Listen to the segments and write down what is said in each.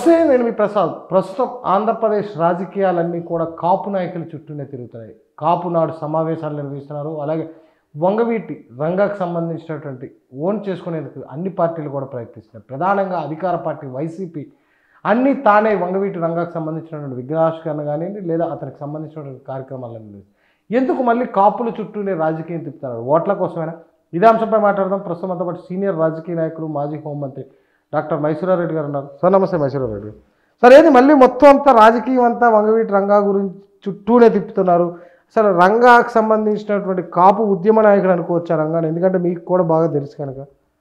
నమస్తే నేను మీ ప్రసాద్ ప్రస్తుతం ఆంధ్రప్రదేశ్ రాజకీయాలన్నీ కూడా కాపు నాయకుల చుట్టూనే తిరుగుతున్నాయి కాపు నాడు సమావేశాలు నిర్వహిస్తున్నారు అలాగే వంగవీటి రంగాకు సంబంధించినటువంటి ఓన్ చేసుకునేందుకు అన్ని పార్టీలు కూడా ప్రయత్నిస్తున్నాయి ప్రధానంగా అధికార పార్టీ వైసీపీ అన్నీ తానే వంగవీటి రంగాకు సంబంధించినటువంటి విగ్రహావిష్కరణ కానివ్వండి లేదా అతనికి సంబంధించినటువంటి కార్యక్రమాలన్నీ ఎందుకు మళ్ళీ కాపుల చుట్టూనే రాజకీయం తిప్పుతున్నారు ఓట్ల కోసమేనా ఇదే అంశంపై మాట్లాడదాం ప్రస్తుతం అంతా పాటు సీనియర్ రాజకీయ నాయకులు మాజీ హోంమంత్రి డాక్టర్ మైసూరారెడ్డి గారు ఉన్నారు సార్ నమస్తే మైసూరారెడ్డి గారు సార్ ఏది మళ్ళీ మొత్తం అంతా రాజకీయం అంతా వంగవీటి రంగా గురించి చుట్టూనే తిప్పుతున్నారు అసలు రంగాకు సంబంధించినటువంటి కాపు ఉద్యమ నాయకుడు అనుకోవచ్చా రంగాన్ని ఎందుకంటే మీకు కూడా బాగా తెలుసు కనుక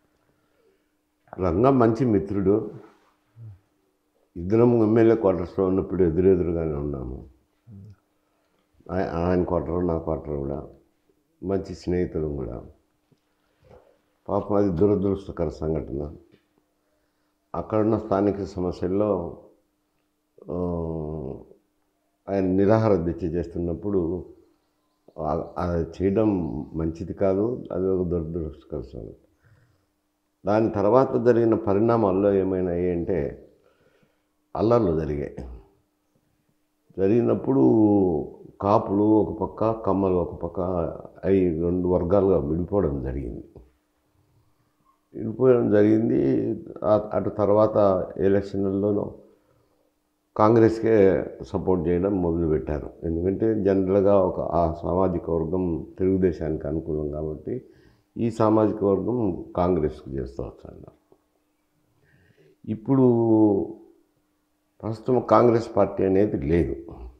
రంగా మంచి మిత్రుడు ఇద్దరం ఎమ్మెల్యే క్వార్టర్స్లో ఉన్నప్పుడు ఎదురెదురుగానే ఉన్నాము ఆయ- ఆయన క్వార్టర్ నా క్వార్టర్ కూడా మంచి స్నేహితులు కూడా పాపం అది దురదృష్టకర సంఘటన అక్కడున్న స్థానిక సమస్యల్లో ఆ, ఆయన నిరాహార దీక్ష చేస్తున్నప్పుడు ఆ- అది చేయడం మంచిది కాదు అది ఒక దురదృష్టకర సంగతి దాని తర్వాత జరిగిన పరిణామాల్లో ఏమైనాయి అంటే అల్లర్లు జరిగాయి జరిగినప్పుడు కాపులు ఒక పక్క కమ్మలు ఒక పక్క అవి రెండు వర్గాలుగా విడిపోవడం జరిగింది విడిపోవడం జరిగింది ఆ- అటు తర్వాత ఎలక్షన్లలోనూ కాంగ్రెస్కే సపోర్ట్ చేయడం మొదలుపెట్టారు ఎందుకంటే జనరల్గా ఒక ఆ సామాజిక వర్గం తెలుగుదేశానికి అనుకూలం కాబట్టి ఈ సామాజిక వర్గం కాంగ్రెస్కి చేస్తూ వస్తున్నారు ఇప్పుడు ప్రస్తుతం కాంగ్రెస్ పార్టీ అనేది లేదు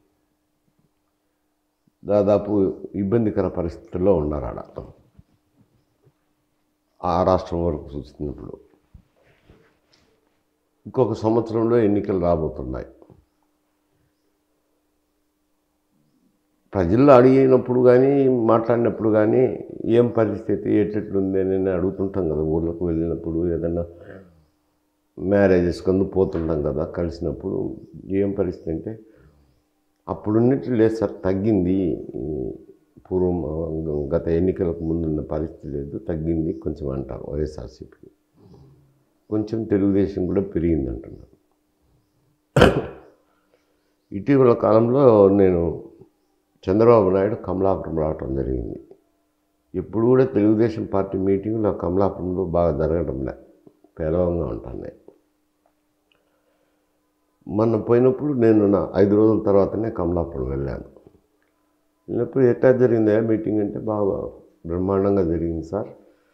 దాదాపు ఇబ్బందికర పరిస్థితుల్లో ఉన్నారు ఆడ ఆ రాష్ట్రం వరకు చూస్తున్నప్పుడు ఇంకొక సంవత్సరంలో ఎన్నికలు రాబోతున్నాయి ప్రజల్లో అడిగినప్పుడు కానీ మాట్లాడినప్పుడు కానీ ఏం పరిస్థితి ఎట్లెట్లుంది అని నేను అడుగుతుంటాం కదా ఊళ్ళకు వెళ్ళినప్పుడు ఏదన్నా మ్యారేజెస్ కందు పోతుంటాం కదా కలిసినప్పుడు ఏం పరిస్థితి అంటే అప్పుడున్నట్లు లేదు సార్ తగ్గింది ఈ పూర్వం ఆ, గత ఎన్నికలకు ముందున్న పరిస్థితి లేదు తగ్గింది కొంచెం అంటారు వైఎస్ఆర్సీపీ కొంచెం తెలుగుదేశం కూడా పెరిగింది అంటున్నారు ఇటీవల కాలంలో నేను చంద్రబాబు నాయుడు కమలాపురం రావటం జరిగింది ఇప్పుడు కూడా తెలుగుదేశం పార్టీ మీటింగ్లు ఆ కమలాపురంలో బాగా జరగడంలే పేలవంగా ఉంటున్నాయి మొన్న పోయినప్పుడు నేను నా ఐదు రోజుల తర్వాతనే కమలాపురం వెళ్ళాను వెళ్ళినప్పుడు ఎట్లా జరిగిందా మీటింగ్ అంటే బాగా బ్రహ్మాండంగా జరిగింది సార్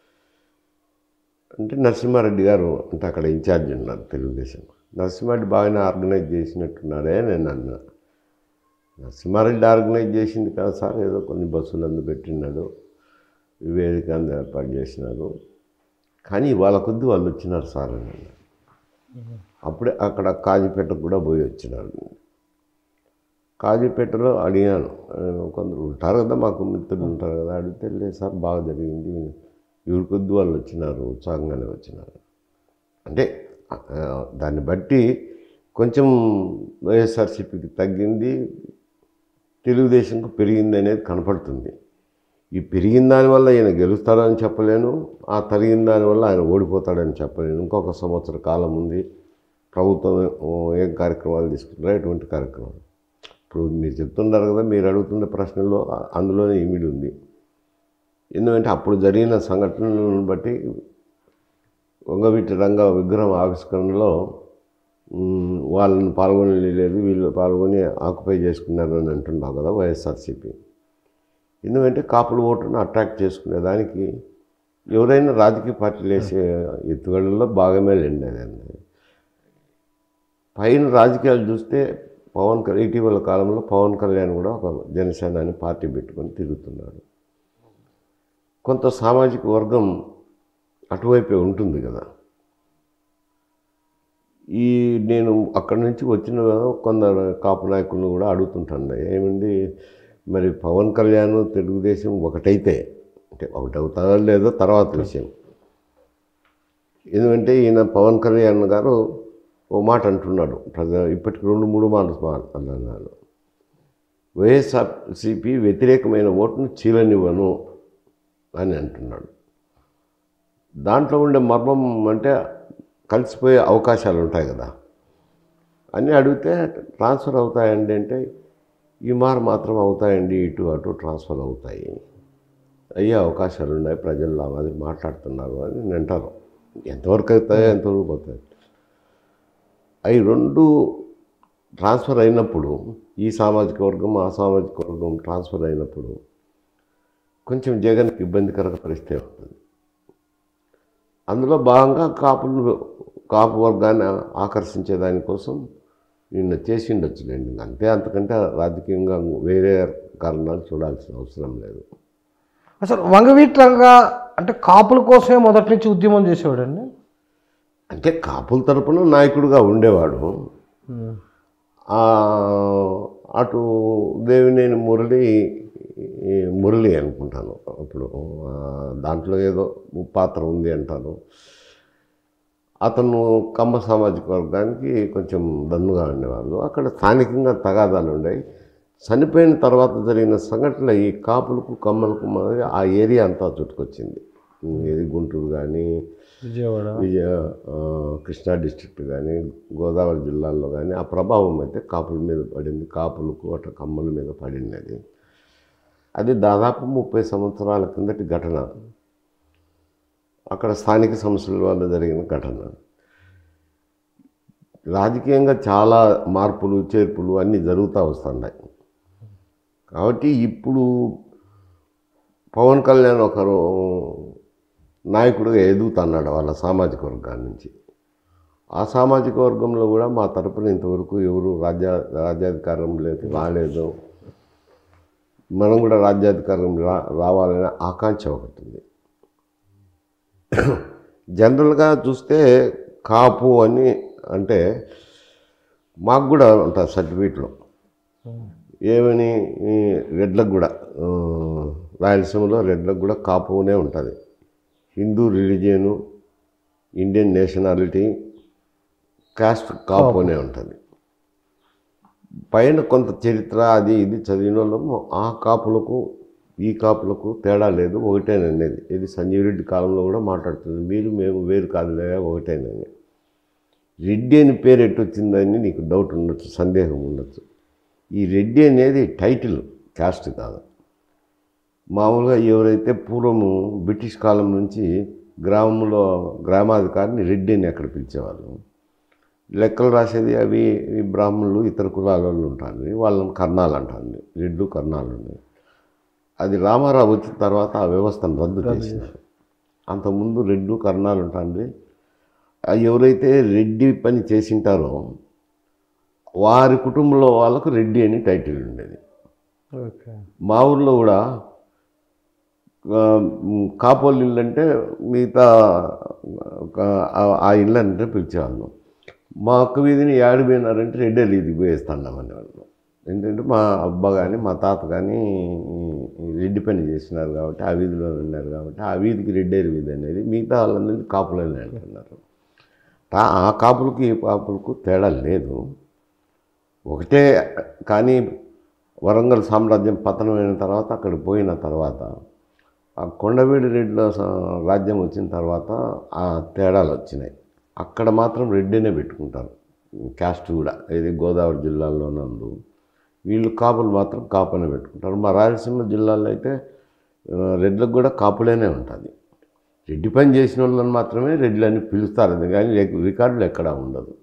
అంటే నరసింహారెడ్డి గారు అంటే అక్కడ ఇన్ఛార్జ్ ఉన్నారు తెలుగుదేశం నరసింహారెడ్డి బాగానే ఆర్గనైజ్ చేసినట్టున్నారే నేను అన్నా నరసింహారెడ్డి ఆర్గనైజ్ చేసింది కాదు సార్ ఏదో కొన్ని బస్సులు అందు పెట్టినాడు వేదిక అందు ఏర్పాటు చేసినారు కానీ వాళ్ళ కొద్ది వాళ్ళు వచ్చినారు సార్ అని అన్నా. అప్పుడే అక్కడ కాజీపేటకు కూడా పోయి వచ్చినాడు కాజీపేటలో అడిగాను ఆ, కొందరు ఉంటారు కదా మాకు మిత్రులు ఉంటారు కదా అడిగితే లేదు సార్ బాగా జరిగింది ఎవరి కొద్ది వాళ్ళు వచ్చినారు ఉత్సాహంగానే వచ్చినారు అంటే ఆ, దాన్ని బట్టి కొంచెం వైఎస్ఆర్సీపీకి తగ్గింది తెలుగుదేశంకు పెరిగింది అనేది కనపడుతుంది ఈ పెరిగిన దానివల్ల ఈయన గెలుస్తాడని చెప్పలేను ఆ తరిగిన దానివల్ల ఆయన ఓడిపోతాడని చెప్పలేను ఇంకొక సంవత్సర కాలం ఉంది ప్రభుత్వం ఓ, ఏం కార్యక్రమాలు తీసుకుంటారో ఎటువంటి కార్యక్రమాలు ఇప్పుడు మీరు చెప్తున్నారు కదా మీరు అడుగుతున్న ప్రశ్నలో ఆ- అందులోనే ఇమిడి ఉంది ఎందుకంటే అప్పుడు జరిగిన సంఘటనలను బట్టి వంగవీటి రంగ విగ్రహం ఆవిష్కరణలో మ్, వాళ్ళని పాల్గొని లేదు వీళ్ళు పాల్గొని ఆక్యుపై చేసుకున్నారు అని అంటున్నావు కదా వైఎస్ఆర్సీపీ ఎందుకంటే కాపుల ఓటును అట్రాక్ట్ చేసుకునే దానికి ఎవరైనా రాజకీయ పార్టీలు వేసే ఎత్తుగడల్లో భాగమే లేండి అదండి పైన రాజకీయాలు చూస్తే పవన్ కళ్యాణ్ ఇటీవల కాలంలో పవన్ కళ్యాణ్ కూడా ఒక జనసేన అని పార్టీ పెట్టుకొని తిరుగుతున్నాడు కొంత సామాజిక వర్గం అటువైపే ఉంటుంది కదా ఈ నేను అక్కడి నుంచి వచ్చిన కొందరు కాపు నాయకులను కూడా అడుగుతుంటాను ఏమండి మరి పవన్ కళ్యాణ్ తెలుగుదేశం ఒకటైతే అంటే ఒకటి అవుతారో లేదో తర్వాత విషయం ఎందుకంటే ఈయన పవన్ కళ్యాణ్ గారు ఓ మాట అంటున్నాడు ప్రజ ఇప్పటికి రెండు మూడు మాటలు మాట్లాడినాడు వైఎస్ఆర్సీపీ వ్యతిరేకమైన ఓటును చీలనివ్వను అని అంటున్నాడు దాంట్లో ఉండే మర్మం అంటే కలిసిపోయే అవకాశాలు ఉంటాయి కదా అని అడిగితే ట్రాన్స్ఫర్ అవుతాయండి అంటే ఈ మారు మాత్రం అవుతాయండి ఇటు అటు ట్రాన్స్ఫర్ అవుతాయి అయ్యే అవకాశాలు ఉన్నాయి ప్రజలు ఆ మాదిరి మాట్లాడుతున్నారు అని నేను అంటారు ఎంతవరకు అవుతాయో ఎంతవరకు పోతాయి అవి రెండు ట్రాన్స్ఫర్ అయినప్పుడు ఈ సామాజిక వర్గం ఆ సామాజిక వర్గం ట్రాన్స్ఫర్ అయినప్పుడు కొంచెం జగన్కి ఇబ్బందికర పరిస్థితి ఉంటుంది అందులో భాగంగా కాపులు కాపు వర్గాన్ని ఆకర్షించే దానికోసం నిన్న చేసి ఉండొచ్చులేండి అంతే అంతకంటే రాజకీయంగా వేరే కారణాలు చూడాల్సిన అవసరం లేదు అసలు వంగవీటి రంగా అంటే కాపుల కోసమే మొదటి నుంచి ఉద్యమం చేసేవాడండి అంటే కాపుల తరపున నాయకుడిగా ఉండేవాడు ఆ, అటు దేవినేని మురళి ఈ మురళి అనుకుంటాను అప్పుడు ఆ, దాంట్లో ఏదో పాత్ర ఉంది అంటాను అతను కమ్మ సామాజిక వర్గానికి కొంచెం దన్నుగా ఉండేవాళ్ళు అక్కడ స్థానికంగా తగాదాలు ఉండేవి చనిపోయిన తర్వాత జరిగిన సంఘటన ఈ కాపులకు కమ్మలకు మన ఆ ఏరియా అంతా చుట్టుకొచ్చింది ఏది గుంటూరు కానీ విజయవాడ విజయ ఆ, కృష్ణా డిస్ట్రిక్ట్ కానీ గోదావరి జిల్లాల్లో కానీ ఆ ప్రభావం అయితే కాపుల మీద పడింది కాపులకు అట్లా కమ్మల మీద పడింది అది అది దాదాపు ముప్పై సంవత్సరాల కిందటి ఘటన అక్కడ స్థానిక సమస్యల వల్ల జరిగిన ఘటన రాజకీయంగా చాలా మార్పులు చేర్పులు అన్నీ జరుగుతూ వస్తున్నాయి కాబట్టి ఇప్పుడు పవన్ కళ్యాణ్ ఒకరు నాయకుడిగా ఎదుగుతున్నాడు వాళ్ళ సామాజిక వర్గాన్ని నుంచి ఆ సామాజిక వర్గంలో కూడా మా తరపున ఇంతవరకు ఎవరు రాజ్య రాజ్యాధికారంలోకి రాలేదు మనం కూడా రాజ్యాధికారం రా రావాలనే ఆకాంక్ష ఒకటి ఉంది జనరల్గా చూస్తే కాపు అని అంటే మాకు కూడా ఉంటుంది సర్టిఫికేట్లో ఏమని ఈ రెడ్లకు కూడా ఆ, రాయలసీమలో రెడ్లకు కూడా కాపునే ఉంటుంది Hindu religion Indian nationality caste Kapu అనే ఉంటుంది పైన కొంత చరిత్ర అది ఇది చదివిన వాళ్ళము ఆ కాపులకు ఈ కాపులకు తేడా లేదు ఒకటేననేది ఇది సంజీవ్ రెడ్డి కాలంలో కూడా మాట్లాడుతుంది మీరు మేము వేరు కాదులే ఒకటేనని రెడ్డి అని పేరు ఎట్టు వచ్చిందని నీకు డౌట్ ఉండొచ్చు సందేహం ఉండొచ్చు ఈ రెడ్డి అనేది టైటిల్ కాస్ట్ కాదు మామూలుగా ఎవరైతే పూర్వము బ్రిటిష్ కాలం నుంచి గ్రామంలో గ్రామాధికారిని రెడ్డి అని అక్కడ పిలిచేవాళ్ళు లెక్కలు రాసేది అవి ఈ బ్రాహ్మణులు ఇతర కులాల వాళ్ళు ఉంటారు వాళ్ళని కర్ణాలు అంటారు రెడ్లు కర్ణాలు ఉన్నాయి అది రామారావు వచ్చిన తర్వాత ఆ వ్యవస్థను రద్దు చేసినారు అంతకుముందు రెడ్లు కర్ణాలు ఉంటుంది ఎవరైతే రెడ్డి పని చేసింటారో వారి కుటుంబంలో వాళ్ళకు రెడ్డి అని టైటిల్ ఉండేది ఓకే మా ఊర్లో కూడా ఆ, మ్, కాపోలు ఇల్లు అంటే మిగతా ఆ- ఆ ఇల్లు అంటే పిలిచేవాళ్ళం మా అక్క వీధిని ఏడు పోయినారంటే రెడ్డి వీధికి పోయేస్తాం అనేవాళ్ళు ఏంటంటే మా అబ్బా కానీ మా తాత కానీ ఈ రెడ్డి పని చేసినారు కాబట్టి ఆ వీధిలో ఉన్నారు కాబట్టి ఆ వీధికి రెడ్డేరు వీధి అనేది మిగతా వాళ్ళందరినీ కాపులని అంటున్నారు ఆ- ఆ కాపులకు ఈ కాపులకు తేడా లేదు ఒకటే కానీ వరంగల్ సామ్రాజ్యం పతనమైన తర్వాత అక్కడ పోయిన తర్వాత ఆ కొండవీడి రెడ్ల స- రాజ్యం వచ్చిన తర్వాత ఆ తేడాలు వచ్చినాయి అక్కడ మాత్రం రెడ్డినే పెట్టుకుంటారు క్యాస్ట్ కూడా ఇది గోదావరి జిల్లాలో నందు వీళ్ళు కాపులు మాత్రం కాపునే పెట్టుకుంటారు మా రాయలసీమ జిల్లాలో అయితే ఆ, రెడ్లకు కూడా కాపులేనే ఉంటుంది రెడ్డి పని చేసిన వాళ్ళని మాత్రమే రెడ్లని పిలుస్తారు అది కానీ రిక- రికార్డులు ఎక్కడా ఉండదు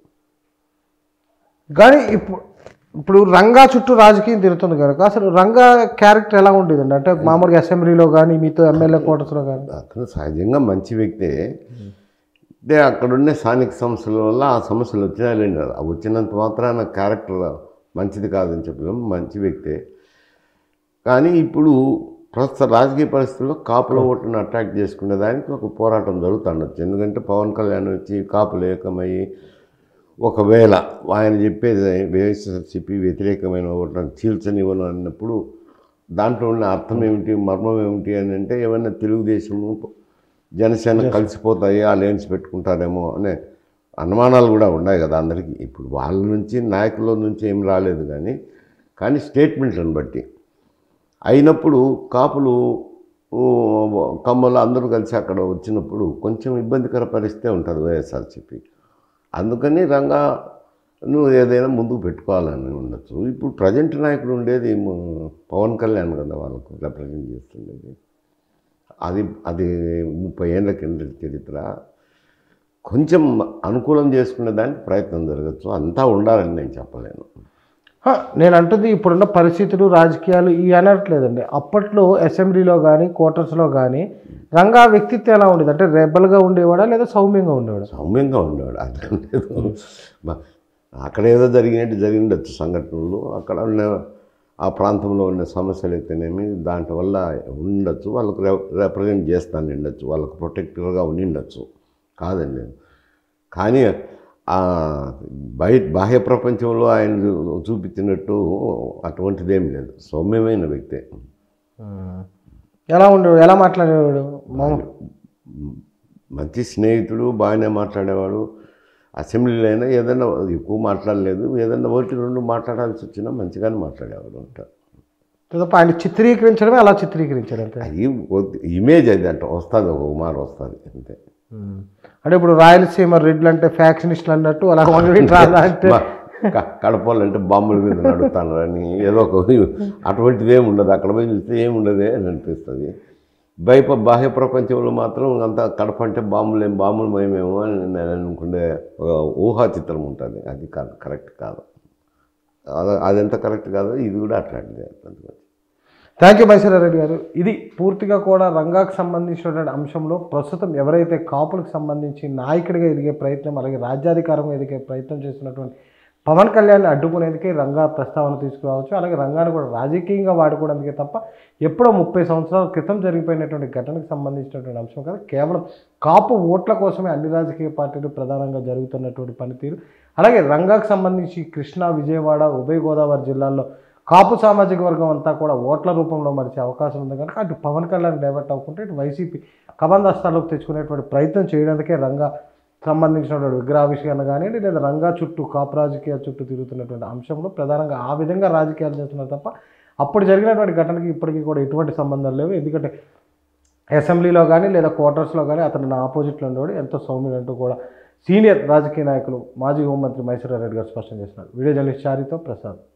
కానీ ఇప్పుడు ఇప్పుడు రంగా చుట్టూ రాజకీయం తిరుగుతుంది కనుక అసలు రంగా క్యారెక్టర్ ఎలా ఉండేదండి అంటే మామూలుగా అసెంబ్లీలో కానీ మీతో ఎమ్మెల్యే క్వార్టర్స్లో కానీ అతను సహజంగా మంచి వ్యక్తే అంటే అక్కడున్న స్థానిక సమస్యల వల్ల ఆ సమస్యలు వచ్చినాయండి ఆ వచ్చినంత మాత్రాన క్యారెక్టర్ మంచిది కాదని చెప్పలేం మంచి వ్యక్తే కానీ ఇప్పుడు ప్రస్తుత రాజకీయ పరిస్థితుల్లో కాపుల ఓటును అట్రాక్ట్ చేసుకునే దానికి ఒక పోరాటం జరుగుతుండొచ్చు ఎందుకంటే పవన్ కళ్యాణ్ వచ్చి కాపులు ఏకమయ్యి ఒకవేళ ఆయన చెప్పేది వైఎస్ఆర్సీపీ వ్యతిరేకమైన ఓట్లను చీల్చనివ్వను అన్నప్పుడు దాంట్లో ఉన్న అర్థం ఏమిటి మర్మం ఏమిటి అని అంటే ఏమైనా తెలుగుదేశము జనసేన కలిసిపోతాయి అలయన్స్ పెట్టుకుంటారేమో అనే అనుమానాలు కూడా ఉన్నాయి కదా అందరికీ ఇప్పుడు వాళ్ళ నుంచి నాయకుల నుంచి ఏం రాలేదు కానీ కానీ స్టేట్మెంట్లను బట్టి అయినప్పుడు కాపులు ఊ, కమ్మలు అందరూ కలిసి అక్కడ వచ్చినప్పుడు కొంచెం ఇబ్బందికర పరిస్థితే ఉంటుంది వైఎస్ఆర్సీపీ అందుకని రంగా నువ్వు ఏదైనా ముందుకు పెట్టుకోవాలని ఉండొచ్చు ఇప్పుడు ప్రజెంట్ నాయకుడు ఉండేది మ- పవన్ కళ్యాణ్ కదా వాళ్ళకు రిప్రజెంట్ చేస్తుండేది అది అది ముప్పై ఏళ్ళ కింద చరిత్ర కొంచెం అనుకూలం చేసుకునే దానికి ప్రయత్నం జరగచ్చు అంతా ఉండాలని నేను చెప్పలేను హ, నేను అంటుంది ఇప్పుడున్న పరిస్థితులు రాజకీయాలు ఇవి అనట్లేదండి అప్పట్లో అసెంబ్లీలో కానీ క్వార్టర్స్లో కానీ రంగా వ్యక్తిత్వం ఎలా ఉండేది అంటే రెబల్గా ఉండేవాడా లేదా సౌమ్యంగా ఉండేవాడా సౌమ్యంగా ఉండేవాడు అర్థం లేదు మ- అక్కడ ఏదో జరిగినట్టు జరిగిండొచ్చు సంఘటనలు అక్కడ ఉన్న ఆ ప్రాంతంలో ఉన్న సమస్యలు అయితేనేమి దాంట్ వల్ల ఉండొచ్చు వాళ్ళకు రిప్రజెంట్ చేస్తాను ఉండొచ్చు వాళ్ళకు ప్రొటెక్టివ్గా ఉండిండొచ్చు కాదండి కానీ ఆ బయట బాహ్య ప్రపంచంలో ఆయన చూ- చూపించినట్టు అటువంటిదేం లేదు సౌమ్యమైన వ్యక్తే ఎలా ఉండేవాడు ఎలా మాట్లాడేవాడు మామూలు మంచి స్నేహితుడు బాగానే మాట్లాడేవాడు అసెంబ్లీలో అయినా ఏదైనా ఎక్కువ మాట్లాడలేదు ఏదైనా ఒకటి రెండు మాట్లాడాల్సి వచ్చినా మంచిగానే మాట్లాడేవాడు అంటారు తప్ప ఆయన చిత్రీకరించడమే అలా చిత్రీకరించాడు అంతే అది ఒక- ఇమేజ్ అది అంట వస్తుంది ఒక మారు వస్తుంది అంతే అంటే ఇప్పుడు రాయలసీమ రెడ్లు అంటే ఫ్యాక్షనిస్టులు అన్నట్టు అలా వంగవీటి రాజా అంటే మా- క- కడపలు అంటే బాంబుల మీద నడుస్తానని ఏదో ఒక అటువంటిది ఏమి ఉండదు అక్కడ పోయి చూస్తే ఏమి ఉండదే అని అనిపిస్తుంది బయట బాహ్య ప్రపంచంలో మాత్రం అంతా కడప అంటే బాంబులు ఏం బాంబులు మయమేమో అని నేను అనుకునే ఒక ఊహా చిత్రం ఉంటుంది అది కాదు కరెక్ట్ కాదు అది అదెంత కరెక్ట్ కాదు ఇది కూడా అట్లాంటిదే అంతమంది థ్యాంక్ యూ రెడ్డి గారు ఇది పూర్తిగా కూడా రంగాకు సంబంధించినటువంటి అంశంలో ప్రస్తుతం ఎవరైతే కాపులకు సంబంధించి నాయకుడిగా ఎదిగే ప్రయత్నం అలాగే రాజ్యాధికారంగా ఎదిగే ప్రయత్నం చేస్తున్నటువంటి పవన్ కళ్యాణ్ అడ్డుకునేందుకే రంగా ప్రస్తావన తీసుకురావచ్చు అలాగే రంగాన్ని కూడా రాజకీయంగా వాడుకోవడానికే తప్ప ఎప్పుడో ముప్పై సంవత్సరాల క్రితం జరిగిపోయినటువంటి ఘటనకు సంబంధించినటువంటి అంశం కాదు కేవలం కాపు ఓట్ల కోసమే అన్ని రాజకీయ పార్టీలు ప్రధానంగా జరుగుతున్నటువంటి పనితీరు అలాగే రంగాకు సంబంధించి కృష్ణా విజయవాడ ఉభయ గోదావరి జిల్లాల్లో కాపు సామాజిక వర్గం అంతా కూడా ఓట్ల రూపంలో మరిచే అవకాశం ఉంది కనుక అటు పవన్ కళ్యాణ్ డైవర్ట్ అవ్వకుంటే ఇటు వైసీపీ కబందస్తాలోకి తెచ్చుకునేటువంటి ప్రయత్నం చేయడానికే రంగా సంబంధించినటువంటి విగ్రహావిష్కరణ కానివ్వండి లేదా రంగా చుట్టూ కాపు రాజకీయాల చుట్టూ తిరుగుతున్నటువంటి అంశంలో ప్రధానంగా ఆ విధంగా రాజకీయాలు చేస్తున్నారు తప్ప అప్పుడు జరిగినటువంటి ఘటనకి ఇప్పటికీ కూడా ఎటువంటి సంబంధం లేవు ఎందుకంటే అసెంబ్లీలో కానీ లేదా క్వార్టర్స్లో కానీ అతను నా ఆపోజిట్లో ఉండేవాడు ఎంతో సౌమ్యుడు అంటూ కూడా సీనియర్ రాజకీయ నాయకులు మాజీ హోంమంత్రి మైసూరారెడ్డి గారు స్పష్టం చేస్తున్నారు వీడియో జర్నలిస్ట్ చారితో ప్రసాద్